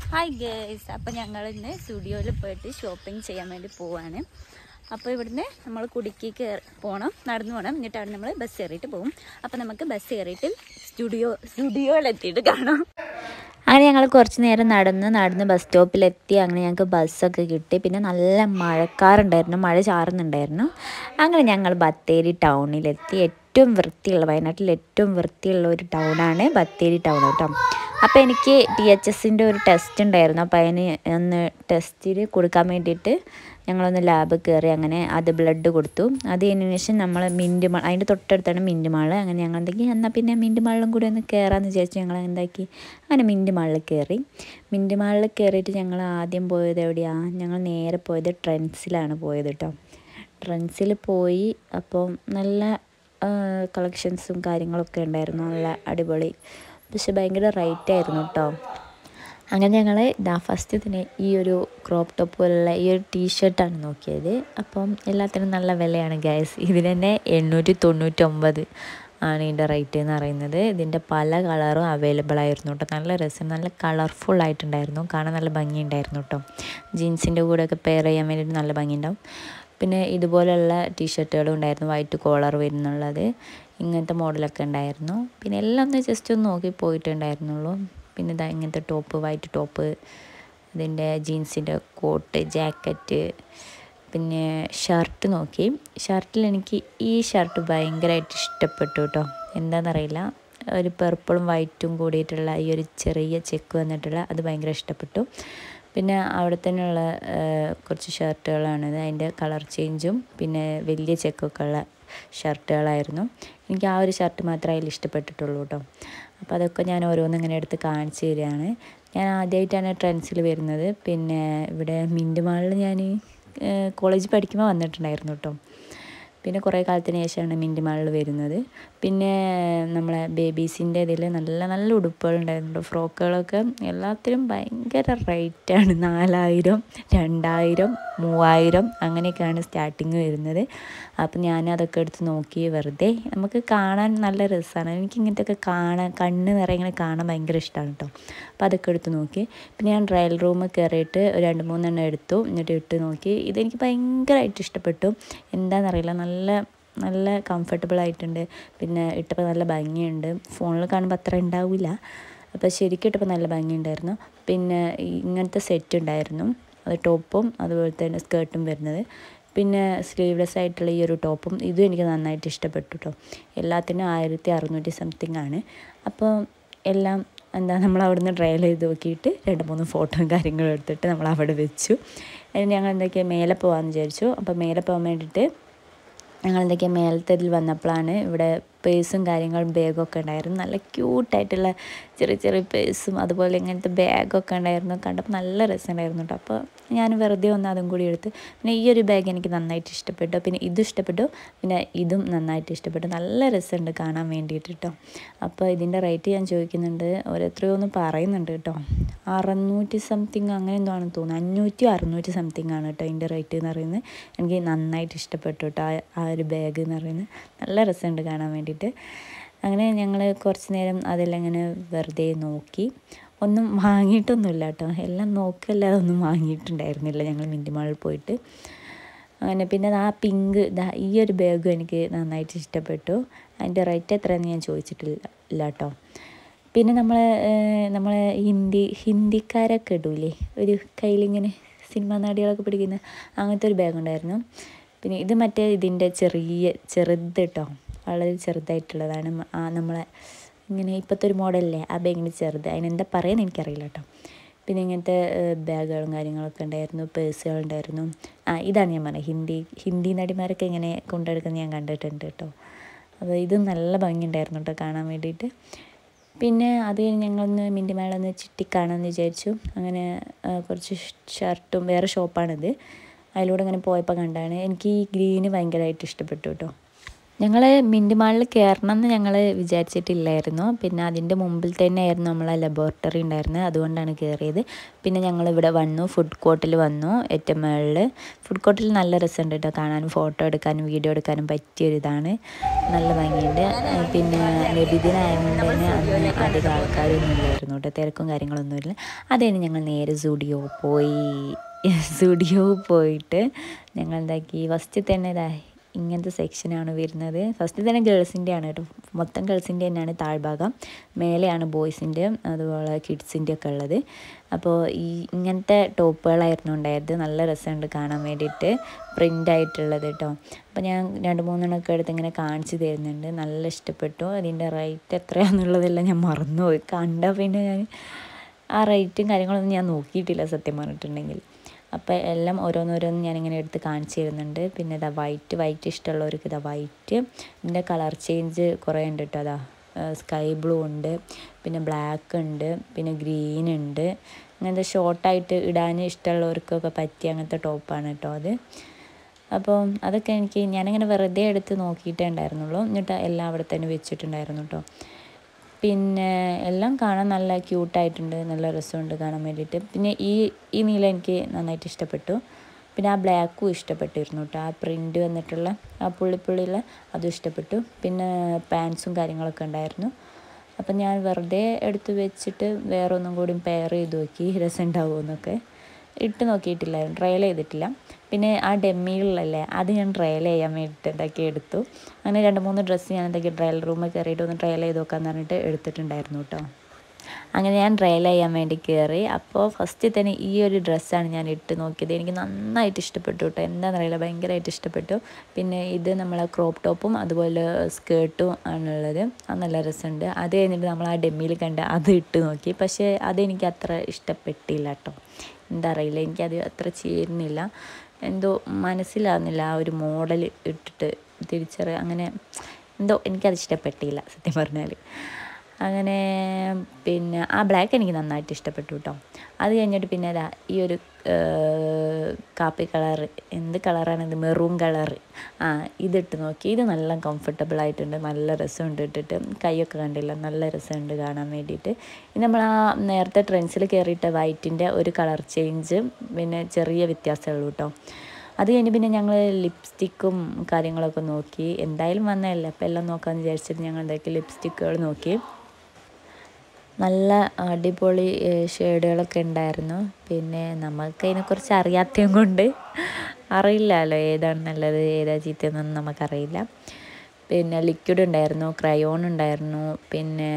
Hi guys അപ്പോൾ ഞങ്ങൾ ഇന്ന് സ്റ്റുഡിയോയിൽ പോയിട്ട് ഷോപ്പിംഗ് ചെയ്യാൻ വേണ്ടി പോവാണ് അപ്പോൾ ഇവിടുന്ന് നമ്മൾ കുടുക്കി കയറി പോകണം നടന്നു പോകണം എന്നിട്ട് അവിടെ നമ്മൾ ബസ് കയറിയിട്ട് പോകും അപ്പോൾ നമുക്ക് ബസ് കയറിയിട്ട് സ്റ്റുഡിയോ സ്റ്റുഡിയോയിലെത്തിയിട്ട് കാണാം അങ്ങനെ ഞങ്ങൾ കുറച്ച് നേരം നടന്ന് നടന്ന് ബസ് സ്റ്റോപ്പിലെത്തി അങ്ങനെ ഞങ്ങൾക്ക് ബസ്സൊക്കെ കിട്ടി പിന്നെ നല്ല മഴക്കാറുണ്ടായിരുന്നു മഴ ചാറുന്നുണ്ടായിരുന്നു അങ്ങനെ ഞങ്ങൾ ബത്തേരി ടൗണിലെത്തി ഏറ്റവും വൃത്തിയുള്ള വയനാട്ടിൽ ഏറ്റവും വൃത്തിയുള്ള ഒരു ടൗണാണ് ബത്തേരി ടൗൺ കേട്ടോ അപ്പോൾ എനിക്ക് ടി എച്ച് എസിൻ്റെ ഒരു ടെസ്റ്റ് ഉണ്ടായിരുന്നു അപ്പോൾ അതിന് ഒന്ന് ടെസ്റ്റിൽ കൊടുക്കാൻ വേണ്ടിയിട്ട് ഞങ്ങളൊന്ന് ലാബ് കയറി അങ്ങനെ അത് ബ്ലഡ് കൊടുത്തു അത് കഴിഞ്ഞതിന് ശേഷം നമ്മൾ മിൻറ്റ് മാൾ അതിൻ്റെ തൊട്ടടുത്താണ് മിൻറ്റ് മാൾ അങ്ങനെ ഞങ്ങൾ എന്തെങ്കിലും എന്നാൽ പിന്നെ മിൻറ്റ് മാളിലും കൂടി ഒന്ന് കയറാമെന്ന് വിചാരിച്ചു ഞങ്ങൾ എന്താക്കി അങ്ങനെ മിൻറ്റ് മാളിൽ കയറി മിൻറ്റ് മാളിൽ കയറിയിട്ട് ഞങ്ങൾ ആദ്യം പോയത് എവിടെയാണ് ഞങ്ങൾ നേരെ പോയത് ട്രെൻഡ്സിലാണ് പോയത് കേട്ടോ ട്രെൻഡ്സിൽ പോയി അപ്പം നല്ല കളക്ഷൻസും കാര്യങ്ങളൊക്കെ ഉണ്ടായിരുന്നു നല്ല അടിപൊളി പക്ഷെ ഭയങ്കര റേറ്റ് ആയിരുന്നു കേട്ടോ അങ്ങനെ ഞങ്ങൾ ഇതാ ഫസ്റ്റ് തന്നെ ഈ ഒരു ക്രോപ്പ് ടോപ്പ് പോലുള്ള ഈ ഒരു ടീഷർട്ടാണ് നോക്കിയത് അപ്പം എല്ലാത്തിനും നല്ല വിലയാണ് ഗ്യാസ് ഇതിന് തന്നെ എണ്ണൂറ്റി തൊണ്ണൂറ്റൊമ്പത് ആണ് ഇതിൻ്റെ റേറ്റ് എന്ന് പറയുന്നത് ഇതിൻ്റെ പല കളറും അവൈലബിൾ ആയിരുന്നു കേട്ടോ നല്ല രസം നല്ല കളർഫുൾ ആയിട്ടുണ്ടായിരുന്നു കാണാൻ നല്ല ഭംഗിയുണ്ടായിരുന്നു കേട്ടോ ജീൻസിൻ്റെ കൂടെയൊക്കെ പെയർ ചെയ്യാൻ വേണ്ടിയിട്ട് നല്ല ഭംഗിയുണ്ടാവും പിന്നെ ഇതുപോലെയുള്ള ടീഷർട്ടുകളും ഉണ്ടായിരുന്നു വൈറ്റ് കോളർ വരുന്നുള്ളത് ഇങ്ങനത്തെ മോഡലൊക്കെ ഉണ്ടായിരുന്നു പിന്നെ എല്ലാം ഒന്ന് ജസ്റ്റ് ഒന്ന് നോക്കി പോയിട്ടുണ്ടായിരുന്നുള്ളൂ പിന്നെ ഇതാ ഇങ്ങനത്തെ ടോപ്പ് വൈറ്റ് ടോപ്പ് ഇതിൻ്റെ ജീൻസിൻ്റെ കോട്ട് ജാക്കറ്റ് പിന്നെ ഷർട്ട് നോക്കി ഷർട്ടിൽ എനിക്ക് ഈ ഷർട്ട് ഭയങ്കരമായിട്ട് ഇഷ്ടപ്പെട്ടു കേട്ടോ എന്താണെന്നറിയില്ല ഒരു പെർപ്പിളും വൈറ്റും കൂടിയിട്ടുള്ള ഈ ഒരു ചെറിയ ചെക്ക് വന്നിട്ടുള്ള അത് ഭയങ്കര ഇഷ്ടപ്പെട്ടു പിന്നെ അവിടെ തന്നെയുള്ള കുറച്ച് ഷർട്ടുകളാണ് അതിൻ്റെ കളർ ചേഞ്ചും പിന്നെ വലിയ ചെക്കൊക്കെ ഉള്ള ഷർട്ടുകളായിരുന്നു എനിക്ക് ആ ഒരു ഷർട്ട് മാത്രമേ അതിൽ ഇഷ്ടപ്പെട്ടിട്ടുള്ളൂ കേട്ടോ അപ്പോൾ അതൊക്കെ ഞാൻ ഓരോന്നും ഇങ്ങനെ എടുത്ത് കാണിച്ചു തരികയാണ് ഞാൻ ആദ്യമായിട്ടാണ് ട്രെൻഡ്സിൽ വരുന്നത് പിന്നെ ഇവിടെ മിൻറ്റ് മാളിൽ ഞാൻ കോളേജ് പഠിക്കുമ്പോൾ വന്നിട്ടുണ്ടായിരുന്നു കേട്ടോ പിന്നെ കുറേ കാലത്തിന് ശേഷമാണ് മിൻറ്റ് മാളിൽ വരുന്നത് പിന്നെ നമ്മളെ ബേബീസിൻ്റെ ഇതിൽ നല്ല നല്ല ഉടുപ്പുകളുണ്ടായിരുന്നു ഫ്രോക്കുകളൊക്കെ എല്ലാത്തിനും ഭയങ്കര റേറ്റാണ് നാലായിരം രണ്ടായിരം മൂവായിരം അങ്ങനെയൊക്കെയാണ് സ്റ്റാർട്ടിങ് വരുന്നത് അപ്പം ഞാൻ അതൊക്കെ എടുത്ത് നോക്കി വെറുതെ നമുക്ക് കാണാൻ നല്ല രസമാണ് എനിക്ക് ഇങ്ങനത്തെയൊക്കെ കാണാൻ കണ്ണ് നിറയെ ഇങ്ങനെ കാണാൻ ഭയങ്കര ഇഷ്ടമാണ് കേട്ടോ അപ്പോൾ അതൊക്കെ എടുത്ത് നോക്കി പിന്നെ ഞാൻ ട്രയൽ റൂം കയറിയിട്ട് ഒരു രണ്ട് മൂന്നെണ്ണം എടുത്തു എന്നിട്ട് ഇട്ട് നോക്കി ഇതെനിക്ക് ഭയങ്കരമായിട്ട് ഇഷ്ടപ്പെട്ടു എന്താണെന്നറിയില്ല നല്ല നല്ല കംഫർട്ടബിൾ ആയിട്ടുണ്ട് പിന്നെ ഇട്ടപ്പോൾ നല്ല ഭംഗിയുണ്ട് ഫോണിൽ കാണുമ്പോൾ അത്ര ഉണ്ടാവില്ല അപ്പോൾ ശരിക്കും ഇട്ടപ്പോൾ നല്ല ഭംഗിയുണ്ടായിരുന്നു പിന്നെ ഇങ്ങനത്തെ സെറ്റ് ഉണ്ടായിരുന്നു അത് ടോപ്പും അതുപോലെ തന്നെ സ്കേർട്ടും വരുന്നത് പിന്നെ സ്ലീവ്ലെസ് ആയിട്ടുള്ള ഈ ഒരു ടോപ്പും ഇതും എനിക്ക് നന്നായിട്ട് ഇഷ്ടപ്പെട്ടു കേട്ടോ എല്ലാത്തിനും ആയിരത്തി അറുന്നൂറ്റി സംതിങ് ആണ് അപ്പോൾ എല്ലാം എന്താ നമ്മൾ അവിടുന്ന് ട്രയൽ ചെയ്ത് നോക്കിയിട്ട് രണ്ട് മൂന്ന് ഫോട്ടോയും കാര്യങ്ങളും എടുത്തിട്ട് നമ്മൾ അവിടെ വെച്ചു അതിന് ഞങ്ങൾ എന്തൊക്കെയാണ് മേലെ പോകാമെന്ന് വിചാരിച്ചു അപ്പോൾ മേലെ പോകാൻ വേണ്ടിയിട്ട് ഞങ്ങൾ എന്തൊക്കെയാണ് മേലത്തെ ഇതിൽ വന്നപ്പോഴാണ് ഇവിടെ പേഴ്സും കാര്യങ്ങളും ബാഗൊക്കെ ഉണ്ടായിരുന്നു നല്ല ക്യൂട്ടായിട്ടുള്ള ചെറിയ ചെറിയ പേഴ്സും അതുപോലെ ഇങ്ങനത്തെ ബാഗൊക്കെ ഉണ്ടായിരുന്നു കണ്ടപ്പോൾ നല്ല രസമുണ്ടായിരുന്നു കേട്ടോ അപ്പോൾ ഞാൻ വെറുതെ ഒന്ന് അതും കൂടി എടുത്ത് പിന്നെ ഈ ഒരു ബാഗ് എനിക്ക് നന്നായിട്ട് ഇഷ്ടപ്പെട്ടു പിന്നെ ഇതും ഇഷ്ടപ്പെട്ടു പിന്നെ ഇതും നന്നായിട്ട് ഇഷ്ടപ്പെട്ടു നല്ല രസമുണ്ട് കാണാൻ വേണ്ടിയിട്ട് കേട്ടോ അപ്പോൾ ഇതിൻ്റെ റേറ്റ് ഞാൻ ചോദിക്കുന്നുണ്ട് ഓരോരുത്തരും ഒന്ന് പറയുന്നുണ്ട് കേട്ടോ അറുന്നൂറ്റി സംതിങ് അങ്ങനെ എന്തോ ആണെന്ന് തോന്നുന്നു അഞ്ഞൂറ്റി അറുന്നൂറ്റി സംതിങ് ആണ് കേട്ടോ ഇതിൻ്റെ റേറ്റ് എന്ന് പറയുന്നത് എനിക്ക് നന്നായിട്ട് ഇഷ്ടപ്പെട്ടു കേട്ടോ ആ ഒരു ബാഗ് എന്ന് പറയുന്നത് നല്ല രസമുണ്ട് കാണാൻ വേണ്ടിയിട്ട് അങ്ങനെ ഞങ്ങൾ കുറച്ച് നേരം അതെല്ലാം ഇങ്ങനെ വെറുതെ നോക്കി ഒന്നും വാങ്ങിയിട്ടൊന്നുമില്ല കേട്ടോ എല്ലാം നോക്കല്ലാതെ ഒന്നും വാങ്ങിയിട്ടുണ്ടായിരുന്നില്ല ഞങ്ങൾ മിൻറ്റ് മാളിൽ പോയിട്ട് അങ്ങനെ പിന്നെ ആ പിങ്ക് ഇതാ ഈ ഒരു ബാഗും എനിക്ക് നന്നായിട്ട് ഇഷ്ടപ്പെട്ടു അതിൻ്റെ റേറ്റ് എത്രയാണെന്ന് ഞാൻ ചോദിച്ചിട്ടില്ല ഇല്ല കേട്ടോ പിന്നെ നമ്മൾ നമ്മളെ ഹിന്ദി ഹിന്ദിക്കാരൊക്കെ ഇടൂലേ ഒരു കയ്യിലിങ്ങനെ സിനിമാ നടികളൊക്കെ പിടിക്കുന്ന അങ്ങനത്തെ ഒരു ബാഗ് ഉണ്ടായിരുന്നു പിന്നെ ഇത് മറ്റേ ഇതിൻ്റെ ചെറിയ ചെറുത് കേട്ടോ വളരെ ചെറുതായിട്ടുള്ളതാണ് ആ നമ്മളെ ഇങ്ങനെ ഇപ്പോഴത്തെ ഒരു മോഡലല്ലേ ആ ബാഗിൻ്റെ ചെറുത് അതിനെന്താ പറയുന്നത് എനിക്കറിയില്ല കേട്ടോ പിന്നെ ഇങ്ങനത്തെ ബാഗുകളും കാര്യങ്ങളൊക്കെ ഉണ്ടായിരുന്നു പേഴ്സുകളുണ്ടായിരുന്നു ആ ഇതാണ് ഞാൻ പറഞ്ഞത് ഹിന്ദി ഹിന്ദി നടിമാരൊക്കെ ഇങ്ങനെ കൊണ്ടെടുക്കുന്നത് ഞാൻ കണ്ടിട്ടുണ്ട് കേട്ടോ അപ്പോൾ ഇതും നല്ല ഭംഗിയുണ്ടായിരുന്നു കേട്ടോ കാണാൻ വേണ്ടിയിട്ട് പിന്നെ അത് കഴിഞ്ഞ് ഞങ്ങളൊന്ന് മിൻറ്റിമേളൊന്ന് ചുറ്റിക്കാണാമെന്ന് വിചാരിച്ചു അങ്ങനെ കുറച്ച് ഷർട്ടും വേറെ ഷോപ്പാണിത് അതിലൂടെ ഇങ്ങനെ പോയപ്പോൾ കണ്ടാണ് എനിക്ക് ഈ ഗ്രീന് ഭയങ്കരമായിട്ട് ഇഷ്ടപ്പെട്ടു കേട്ടോ ഞങ്ങൾ മിൻറ്റ് മാളിൽ കയറണം എന്ന് ഞങ്ങൾ വിചാരിച്ചിട്ടില്ലായിരുന്നു പിന്നെ അതിൻ്റെ മുമ്പിൽ തന്നെയായിരുന്നു നമ്മളെ ലബോറട്ടറി ഉണ്ടായിരുന്നത് അതുകൊണ്ടാണ് കയറിയത് പിന്നെ ഞങ്ങൾ ഇവിടെ വന്നു ഫുഡ് കോർട്ടിൽ വന്നു ഏറ്റവും മുകളിൽ ഫുഡ് കോർട്ടിൽ നല്ല രസമുണ്ട് കേട്ടോ കാണാനും ഫോട്ടോ എടുക്കാനും വീഡിയോ എടുക്കാനും പറ്റിയൊരിതാണ് നല്ല ഭംഗിയുണ്ട് പിന്നെ നബിദിനായതുകൊണ്ട് തന്നെ അന്ന് അധികം ആൾക്കാരൊന്നും ഇല്ലായിരുന്നു കേട്ടോ തിരക്കും കാര്യങ്ങളൊന്നുമില്ല അതുകഴിഞ്ഞ് ഞങ്ങൾ നേരെ സ്റ്റുഡിയോ പോയി സ്റ്റുഡിയോ പോയിട്ട് ഞങ്ങൾ എന്താക്കി ഫസ്റ്റ് തന്നെ ഇതാ ഇങ്ങനത്തെ സെക്ഷനാണ് വരുന്നത് ഫസ്റ്റ് തന്നെ ഗേൾസിൻ്റെ ആണ് കേട്ടോ മൊത്തം ഗേൾസിൻ്റെ തന്നെയാണ് താഴ്ഭാഗം മേലെയാണ് ബോയ്സിൻ്റെ അതുപോലെ കിഡ്സിൻ്റെ ഒക്കെ ഉള്ളത് അപ്പോൾ ഈ ഇങ്ങനത്തെ ടോപ്പുകളായിരുന്നു ഉണ്ടായത് നല്ല രസമുണ്ട് കാണാൻ വേണ്ടിയിട്ട് പ്രിൻ്റ് ആയിട്ടുള്ളത് കേട്ടോ അപ്പോൾ ഞാൻ രണ്ട് മൂന്നെണ്ണമൊക്കെ എടുത്ത് ഇങ്ങനെ കാണിച്ചു തരുന്നുണ്ട് നല്ല ഇഷ്ടപ്പെട്ടു അതിൻ്റെ റേറ്റ് എത്രയാണെന്നുള്ളതെല്ലാം ഞാൻ മറന്നുപോയി കണ്ട പിന്നെ ഞാൻ ആ റേറ്റും കാര്യങ്ങളൊന്നും ഞാൻ നോക്കിയിട്ടില്ല സത്യം പറഞ്ഞിട്ടുണ്ടെങ്കിൽ അപ്പോൾ എല്ലാം ഓരോന്നോരോന്ന് ഞാനിങ്ങനെ എടുത്ത് കാണിച്ചു തരുന്നുണ്ട് പിന്നെ ഇതാ വൈറ്റ് വൈറ്റ് ഇഷ്ടമുള്ളവർക്ക് ഇതാ വൈറ്റ് ഇതിൻ്റെ കളർ ചേഞ്ച് കുറേ ഉണ്ട് കേട്ടോ അതാ സ്കൈ ബ്ലൂ ഉണ്ട് പിന്നെ ബ്ലാക്ക് ഉണ്ട് പിന്നെ ഗ്രീൻ ഉണ്ട് അങ്ങനത്തെ ഷോർട്ടായിട്ട് ഇടാൻ ഇഷ്ടമുള്ളവർക്കൊക്കെ പറ്റിയ അങ്ങനത്തെ ടോപ്പാണ് കേട്ടോ അത് അപ്പോൾ അതൊക്കെ എനിക്ക് ഞാനിങ്ങനെ വെറുതെ എടുത്ത് നോക്കിയിട്ടേ ഉണ്ടായിരുന്നുള്ളൂ എന്നിട്ട് എല്ലാം അവിടെ തന്നെ വെച്ചിട്ടുണ്ടായിരുന്നു കേട്ടോ പിന്നെ എല്ലാം കാണാൻ നല്ല ക്യൂട്ടായിട്ടുണ്ട് നല്ല രസമുണ്ട് കാണാൻ വേണ്ടിയിട്ട് പിന്നെ ഈ ഈ നീല എനിക്ക് നന്നായിട്ട് ഇഷ്ടപ്പെട്ടു പിന്നെ ആ ബ്ലാക്കും ഇഷ്ടപ്പെട്ടിരുന്നു കേട്ടോ ആ പ്രിൻ്റ് വന്നിട്ടുള്ള ആ പുള്ളിപ്പുള്ളിയുള്ള അതും ഇഷ്ടപ്പെട്ടു പിന്നെ പാൻസും കാര്യങ്ങളൊക്കെ ഉണ്ടായിരുന്നു അപ്പം ഞാൻ വെറുതെ എടുത്ത് വെച്ചിട്ട് വേറെ ഒന്നും കൂടി പെയർ ചെയ്ത് നോക്കി രസം ഉണ്ടാവുമെന്നൊക്കെ ഇട്ട് നോക്കിയിട്ടില്ലായിരുന്നു ട്രയൽ ചെയ്തിട്ടില്ല പിന്നെ ആ ഡെമ്മികളിലല്ലേ അത് ഞാൻ ട്രയൽ ചെയ്യാൻ വേണ്ടിയിട്ട് എന്താക്കി എടുത്തു അങ്ങനെ രണ്ട് മൂന്ന് ഡ്രസ്സ് ഞാൻ എന്താക്കി ട്രയൽ റൂമിൽ കയറിയിട്ട് ഒന്ന് ട്രയൽ ചെയ്ത് നോക്കാമെന്ന് പറഞ്ഞിട്ട് എടുത്തിട്ടുണ്ടായിരുന്നു കേട്ടോ അങ്ങനെ ഞാൻ ട്രയൽ ചെയ്യാൻ വേണ്ടി കയറി അപ്പോൾ ഫസ്റ്റ് തന്നെ ഈ ഒരു ഡ്രസ്സാണ് ഞാൻ ഇട്ട് നോക്കിയത് എനിക്ക് നന്നായിട്ട് ഇഷ്ടപ്പെട്ടു കേട്ടോ എന്താണെന്നറിയില്ല ഭയങ്കരമായിട്ട് ഇഷ്ടപ്പെട്ടു പിന്നെ ഇത് നമ്മളെ ക്രോപ്പ് ടോപ്പും അതുപോലെ സ്കേർട്ടും ആണുള്ളത് അത് നല്ല രസമുണ്ട് അത് കഴിഞ്ഞിട്ട് നമ്മൾ ആ ഡെമ്മിയിൽ കണ്ട് അത് ഇട്ട് നോക്കി പക്ഷേ അതെനിക്ക് അത്ര ഇഷ്ടപ്പെട്ടില്ല കേട്ടോ എന്താ അറിയില്ല എനിക്കത് അത്ര ചേരുന്നില്ല എന്തോ മനസ്സിലാവുന്നില്ല ആ ഒരു മോഡൽ ഇട്ടിട്ട് തിരിച്ചറി അങ്ങനെ എന്തോ എനിക്കത് ഇഷ്ടപ്പെട്ടില്ല സത്യം പറഞ്ഞാൽ അങ്ങനെ പിന്നെ ആ ബ്ലാക്ക് എനിക്ക് നന്നായിട്ട് ഇഷ്ടപ്പെട്ടു കേട്ടോ അത് കഴിഞ്ഞിട്ട് പിന്നെ അതാ ഈ ഒരു കാപ്പി കളർ എന്ത് കളറാണിത് മെറൂൺ കളർ ആ ഇതിട്ട് നോക്കി ഇത് നല്ല കംഫർട്ടബിൾ ആയിട്ടുണ്ട് നല്ല രസമുണ്ട് ഇട്ടിട്ട് കൈയൊക്കെ കണ്ടില്ല നല്ല രസമുണ്ട് കാണാൻ വേണ്ടിയിട്ട് ഇത് നമ്മൾ ആ നേരത്തെ ട്രെൻഡ്സിൽ കയറിയിട്ട വൈറ്റിൻ്റെ ഒരു കളർ ചേഞ്ച് പിന്നെ ചെറിയ വ്യത്യാസമേ ഉള്ളൂ കേട്ടോ അത് കഴിഞ്ഞ് പിന്നെ ഞങ്ങൾ ലിപ്സ്റ്റിക്കും കാര്യങ്ങളൊക്കെ നോക്കി എന്തായാലും വന്നതല്ലേ അപ്പോൾ എല്ലാം നോക്കാമെന്ന് വിചാരിച്ചിട്ട് ഞങ്ങൾ എന്താക്കി ലിപ്സ്റ്റിക്കുകൾ നോക്കി നല്ല അടിപൊളി ഷെയ്ഡുകളൊക്കെ ഉണ്ടായിരുന്നു പിന്നെ നമുക്ക് അതിനെക്കുറിച്ച് അറിയാത്തതും കൊണ്ട് അറിയില്ലല്ലോ ഏതാണ് നല്ലത് ഏതാ ചീത്തയെന്നൊന്നും നമുക്കറിയില്ല പിന്നെ ലിക്വിഡ് ഉണ്ടായിരുന്നു ക്രയോൺ ഉണ്ടായിരുന്നു പിന്നെ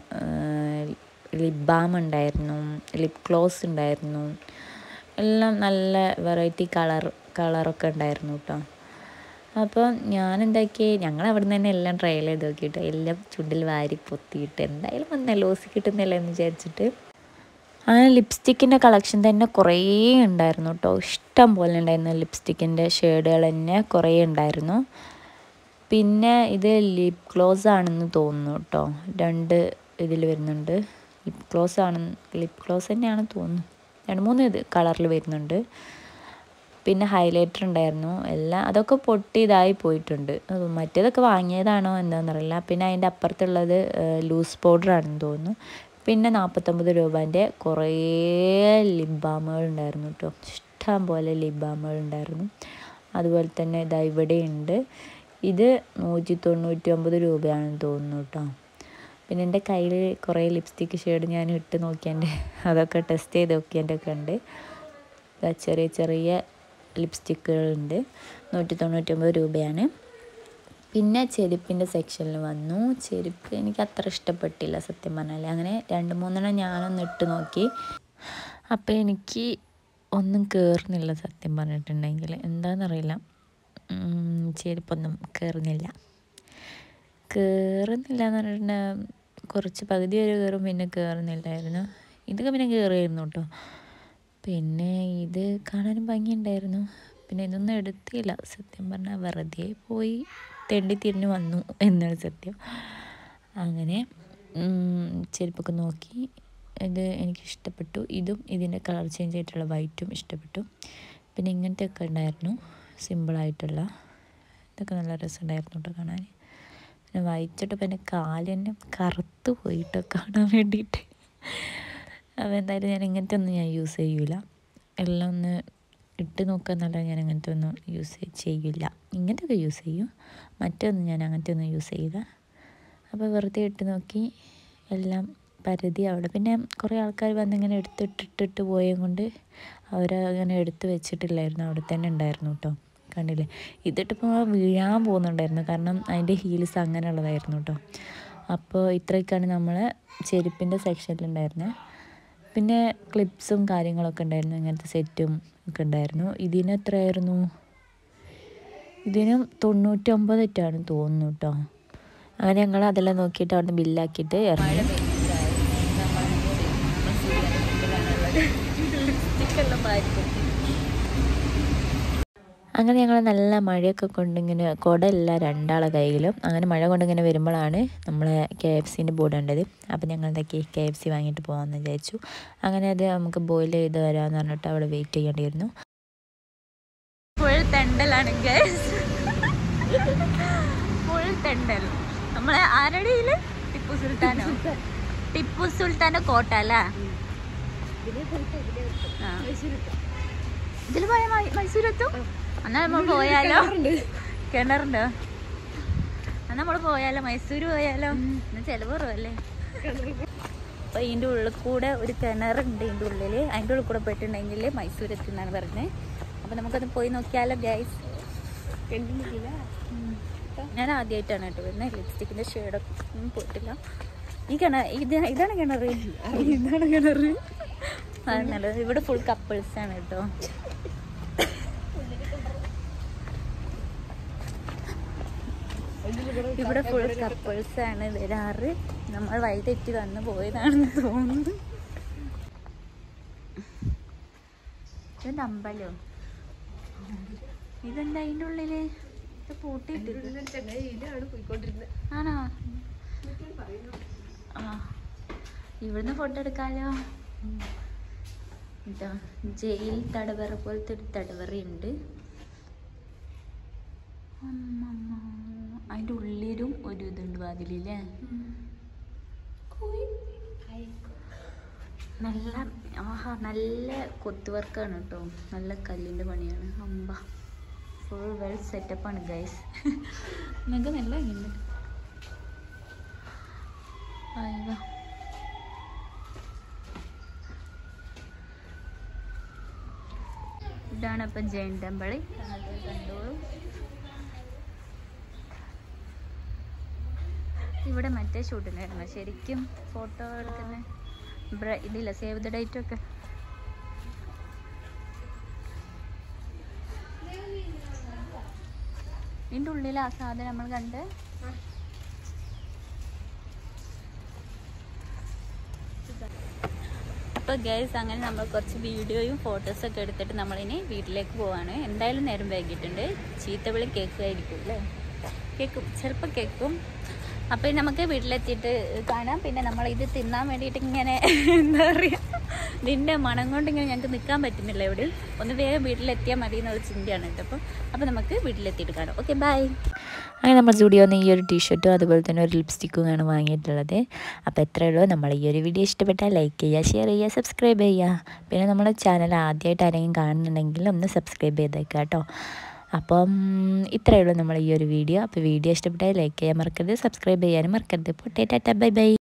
ലിപ് ബാം ഉണ്ടായിരുന്നു ലിപ് ഗ്ലോസ് ഉണ്ടായിരുന്നു എല്ലാം നല്ല വെറൈറ്റി കളർ കളറൊക്കെ ഉണ്ടായിരുന്നു കേട്ടോ അപ്പോൾ ഞാൻ എന്താക്കി ഞങ്ങൾ അവിടെ നിന്ന് തന്നെ എല്ലാം ട്രയൽ ചെയ്ത് നോക്കിയിട്ട് എല്ലാം ചുണ്ടിൽ വാരി പൊത്തിയിട്ട് എന്തായാലും വന്ന ലോസി കിട്ടുന്നില്ല എന്ന് വിചാരിച്ചിട്ട് അങ്ങനെ ലിപ്സ്റ്റിക്കിൻ്റെ കളക്ഷൻ തന്നെ കുറേ ഉണ്ടായിരുന്നു കേട്ടോ ഇഷ്ടം പോലെ ഉണ്ടായിരുന്നു ലിപ്സ്റ്റിക്കിൻ്റെ ഷെയ്ഡുകൾ തന്നെ കുറേ ഉണ്ടായിരുന്നു പിന്നെ ഇത് ലിപ് ഗ്ലോസ് ആണെന്ന് തോന്നുന്നു കേട്ടോ രണ്ട് ഇതിൽ വരുന്നുണ്ട് ലിപ് ഗ്ലോസ് ആണ് ലിപ് ഗ്ലോസ് തന്നെയാണ് തോന്നുന്നു രണ്ട് മൂന്ന് ഇത് കളറിൽ വരുന്നുണ്ട് പിന്നെ ഹൈലൈറ്റർ ഉണ്ടായിരുന്നു എല്ലാം അതൊക്കെ പൊട്ടി ഇതായി പോയിട്ടുണ്ട് മറ്റേതൊക്കെ വാങ്ങിയതാണോ എന്താണെന്നറിയില്ല പിന്നെ അതിൻ്റെ അപ്പുറത്തുള്ളത് ലൂസ് പൗഡർ ആണെന്ന് തോന്നുന്നു പിന്നെ നാൽപ്പത്തൊമ്പത് രൂപേൻ്റെ കുറേ ലിപ് ബാമുകൾ ഉണ്ടായിരുന്നു കേട്ടോ ഇഷ്ടം പോലെ ലിപ് ബാമുകൾ ഉണ്ടായിരുന്നു അതുപോലെ തന്നെ ഇതാ ഇവിടെയുണ്ട് ഇത് നൂറ്റി തൊണ്ണൂറ്റി ഒമ്പത് രൂപയാണെന്ന് തോന്നുന്നു കേട്ടോ പിന്നെ എൻ്റെ കയ്യിൽ കുറേ ലിപ്സ്റ്റിക് ഷെയ്ഡ് ഞാൻ ഇട്ട് നോക്കിയതിൻ്റെ അതൊക്കെ ടെസ്റ്റ് ചെയ്ത് നോക്കിയതിൻ്റെ ഒക്കെ ഉണ്ട് ചെറിയ ചെറിയ ലിപ്സ്റ്റിക്കുകളുണ്ട് നൂറ്റി തൊണ്ണൂറ്റൊമ്പത് രൂപയാണ് പിന്നെ ചെരുപ്പിൻ്റെ സെക്ഷനിൽ വന്നു ചെരുപ്പ് എനിക്ക് അത്ര ഇഷ്ടപ്പെട്ടില്ല സത്യം പറഞ്ഞാൽ അങ്ങനെ രണ്ട് മൂന്നെണ്ണം ഞാനൊന്ന് ഇട്ട് നോക്കി അപ്പോൾ എനിക്ക് ഒന്നും കയറുന്നില്ല സത്യം പറഞ്ഞിട്ടുണ്ടെങ്കിൽ എന്താണെന്നറിയില്ല ചെരുപ്പൊന്നും കയറുന്നില്ല കയറുന്നില്ല എന്ന് പറഞ്ഞിട്ടുണ്ടെങ്കിൽ കുറച്ച് പകുതി വരെ കയറും പിന്നെ കയറുന്നില്ലായിരുന്നു ഇതൊക്കെ പിന്നെ കയറിയിരുന്നു കേട്ടോ പിന്നെ ഇത് കാണാനും ഭംഗിയുണ്ടായിരുന്നു പിന്നെ ഇതൊന്നും എടുത്തില്ല സത്യം പറഞ്ഞാൽ വെറുതെ പോയി തെണ്ടി തിരിഞ്ഞ് വന്നു എന്നാണ് സത്യം അങ്ങനെ ചെരുപ്പൊക്കെ നോക്കി ഇത് എനിക്ക് ഇഷ്ടപ്പെട്ടു ഇതും ഇതിൻ്റെ കളർ ചേഞ്ച് ആയിട്ടുള്ള വൈറ്റും ഇഷ്ടപ്പെട്ടു പിന്നെ ഇങ്ങനത്തെ ഒക്കെ ഉണ്ടായിരുന്നു സിമ്പിളായിട്ടുള്ള ഇതൊക്കെ നല്ല രസമുണ്ടായിരുന്നു കേട്ടോ കാണാൻ പിന്നെ വായിച്ചിട്ടപ്പോൾ എൻ്റെ കാല് തന്നെ കറുത്ത് പോയിട്ടോ കാണാൻ വേണ്ടിയിട്ട് അപ്പോൾ എന്തായാലും ഞാൻ ഇങ്ങനത്തെ ഒന്നും ഞാൻ യൂസ് ചെയ്യൂല എല്ലാം ഒന്ന് ഇട്ട് നോക്കാന്നല്ല ഞാൻ അങ്ങനത്തെ ഒന്നും യൂസ് ചെയ്യില്ല ഇങ്ങനത്തെ ഒക്കെ യൂസ് ചെയ്യും മറ്റൊന്നും ഞാൻ അങ്ങനത്തെ ഒന്നും യൂസ് ചെയ്യില്ല അപ്പോൾ വെറുതെ ഇട്ട് നോക്കി എല്ലാം പരതി അവിടെ പിന്നെ കുറേ ആൾക്കാർ വന്ന് ഇങ്ങനെ എടുത്തിട്ടിട്ടിട്ട് പോയത് കൊണ്ട് അവർ അങ്ങനെ എടുത്ത് വെച്ചിട്ടില്ലായിരുന്നു അവിടെ തന്നെ ഉണ്ടായിരുന്നു കേട്ടോ കണ്ടില്ലേ ഇതിട്ടിപ്പോൾ വീഴാൻ പോകുന്നുണ്ടായിരുന്നു കാരണം അതിൻ്റെ ഹീൽസ് അങ്ങനെയുള്ളതായിരുന്നു കേട്ടോ അപ്പോൾ ഇത്രയൊക്കെയാണ് നമ്മളെ ചെരുപ്പിൻ്റെ സെക്ഷനിലുണ്ടായിരുന്നത് പിന്നെ ക്ലിപ്സും കാര്യങ്ങളൊക്കെ ഉണ്ടായിരുന്നു ഇങ്ങനത്തെ സെറ്റും ഒക്കെ ഉണ്ടായിരുന്നു ഇതിന് എത്രയായിരുന്നു ഇതിനും തൊണ്ണൂറ്റൊമ്പതെറ്റാണ് തോന്നുന്നു കേട്ടോ അങ്ങനെ ഞങ്ങൾ അതെല്ലാം നോക്കിയിട്ട് അവിടുന്ന് ബില്ലാക്കിയിട്ട് ഇറങ്ങി ലിപ്സ്റ്റിക്കെല്ലാം മാറ്റും അങ്ങനെ ഞങ്ങൾ നല്ല മഴയൊക്കെ കൊണ്ടിങ്ങനെ കുടയില്ല രണ്ടാളെ കയ്യിലും അങ്ങനെ മഴ കൊണ്ടിങ്ങനെ വരുമ്പോഴാണ് നമ്മളെ കെ എഫ് സിൻ്റെ ബോർഡ് കണ്ടത് അപ്പോൾ ഞങ്ങൾ എന്താക്കി കെ എഫ് സി വാങ്ങിയിട്ട് പോകാമെന്ന് വിചാരിച്ചു അങ്ങനെ അത് നമുക്ക് ബോയിൽ ചെയ്ത് വരാമെന്ന് പറഞ്ഞിട്ട് അവിടെ വെയിറ്റ് ചെയ്യേണ്ടിയിരുന്നു ഫുൾ തെണ്ടലാണ് ഫുൾ തെണ്ടൽ നമ്മളെ ആരുടെയില് ടിപ്പു സുൽത്താനോ ടിപ്പു സുൽത്താന്റെ കോട്ട അല്ലേ ആ. ഇതില് പോയ മൈ- മൈസൂരെത്തും എന്നാ നമ്മൾ പോയാലോ കിണറുണ്ടോ എന്നാ നമ്മള് പോയാലോ മൈസൂര് പോയാലോ എന്നാ ചെലവ് കുറവല്ലേ അപ്പൊ ഇതിന്റെ ഉള്ളിൽ കൂടെ ഒരു കിണറുണ്ട് ഇതിന്റെ ഉള്ളില് അതിന്റെ ഉള്ളിൽ കൂടെ പോയിട്ടുണ്ടെങ്കിൽ മൈസൂർ എത്തുന്നാണ് പറഞ്ഞത് അപ്പൊ നമുക്കത് പോയി നോക്കിയാലോ ഗൈസ് ഞാൻ ആദ്യമായിട്ടാണ് കേട്ടോ വരുന്നത് ലിപ്സ്റ്റിക്കിന്റെ ഷെയ്ഡൊക്കെ ഒന്നും പോയിട്ടില്ല ഈ കിണർ ഇത് ഇതാണ് കിണർ ഇതാണ് കിണർ അത് നല്ലത് ഇവിടെ ഫുൾ കപ്പിൾസ് ആണ് കേട്ടോ ഇവിടെ ഫുൾ കപ്പിൾസ് ആണ് വരാറ് നമ്മൾ വഴി തെറ്റി വന്ന് പോയതാണെന്ന് തോന്നുന്നു ഇത് അമ്പലോ ഇതെന്താ അതിൻ്റെ ഉള്ളില് ഇത് പൂട്ടിയിട്ട് ആണോ ആ ഇവിടുന്ന് ഫോട്ടോ എടുക്കാലോ ഇതാ ജയിൽ തടവറ പോലത്തെ ഒരു തടവറയുണ്ട് അമ്മമ്മ. അതിൻ്റെ ഉള്ളിലും ഒരു ഇതുണ്ട് വാതിലില്ലേ നല്ല ആഹാ നല്ല കൊത്തു വർക്കാണ് കേട്ടോ നല്ല കല്ലിൻ്റെ പണിയാണ് അമ്പ ഫുൾ വെൽ സെറ്റപ്പാണ് ഗൈസ് നിങ്ങൾക്ക് നല്ല ഭംഗിയുണ്ട് അയ്യോ ഇതാണ് അപ്പം ജൈൻ ടെമ്പിൾ കണ്ടോളൂ ഇവിടെ മറ്റേ ഷൂട്ടിലായിരുന്നു ശരിക്കും ഫോട്ടോ എടുക്കുന്ന ബ്ര- ഇതില്ല സേവ് ദ ഡേറ്റ് ഒക്കെ ഇതിൻ്റെ ഉള്ളിൽ ആ സാധനം നമ്മൾ കണ്ട് അപ്പോൾ ഗൈസ് അങ്ങനെ നമ്മൾ കുറച്ച് വീഡിയോയും ഫോട്ടോസൊക്കെ എടുത്തിട്ട് നമ്മളിനി വീട്ടിലേക്ക് പോവാണ് എന്തായാലും നേരം വൈകിട്ടുണ്ട് ചീത്തവിളി കേൾക്കുമായിരിക്കും അല്ലേ കേൾക്കും ചിലപ്പോൾ കേൾക്കും അപ്പോൾ ഇനി നമുക്ക് വീട്ടിലെത്തിയിട്ട് കാണാം പിന്നെ നമ്മൾ ഇത് തിന്നാൻ വേണ്ടിയിട്ട് ഇങ്ങനെ എന്താ പറയുക നിന്റെ മണം കൊണ്ട് ഇങ്ങനെ ഞങ്ങൾക്ക് നിൽക്കാൻ പറ്റുന്നില്ല ഇവിടെ ഒന്ന് വേഗം വീട്ടിലെത്തിയാൽ മതി എന്നുള്ള ചിന്തയാണ് കേട്ടോ അപ്പോൾ അപ്പോൾ നമുക്ക് വീട്ടിലെത്തിയിട്ട് കാണാം ഓക്കെ ബൈ അങ്ങനെ നമ്മൾ സ്റ്റുഡിയോന്ന് ഈ ഒരു ടീഷർട്ടും അതുപോലെ തന്നെ ഒരു ലിപ്സ്റ്റിക്കും ആണ് വാങ്ങിയിട്ടുള്ളത് അപ്പോൾ എത്രയേ ഉള്ളൂ നമ്മൾ ഈ ഒരു വീഡിയോ ഇഷ്ടപ്പെട്ടാൽ ലൈക്ക് ചെയ്യുക ഷെയർ ചെയ്യുക സബ്സ്ക്രൈബ് ചെയ്യുക പിന്നെ നമ്മുടെ ചാനൽ ആദ്യമായിട്ട് ആരെങ്കിലും കാണുന്നുണ്ടെങ്കിൽ ഒന്ന് സബ്സ്ക്രൈബ് ചെയ്തേക്കുക കേട്ടോ അപ്പം ഇത്രയേ ഉള്ളൂ നമ്മൾ ഈ ഒരു വീഡിയോ അപ്പോൾ വീഡിയോ ഇഷ്ടപ്പെട്ടാൽ ലൈക്ക് ചെയ്യാൻ മറക്കരുത് സബ്സ്ക്രൈബ് ചെയ്യാനും മറക്കരുത് പൊട്ടേ ടാറ്റ ബൈ ബൈ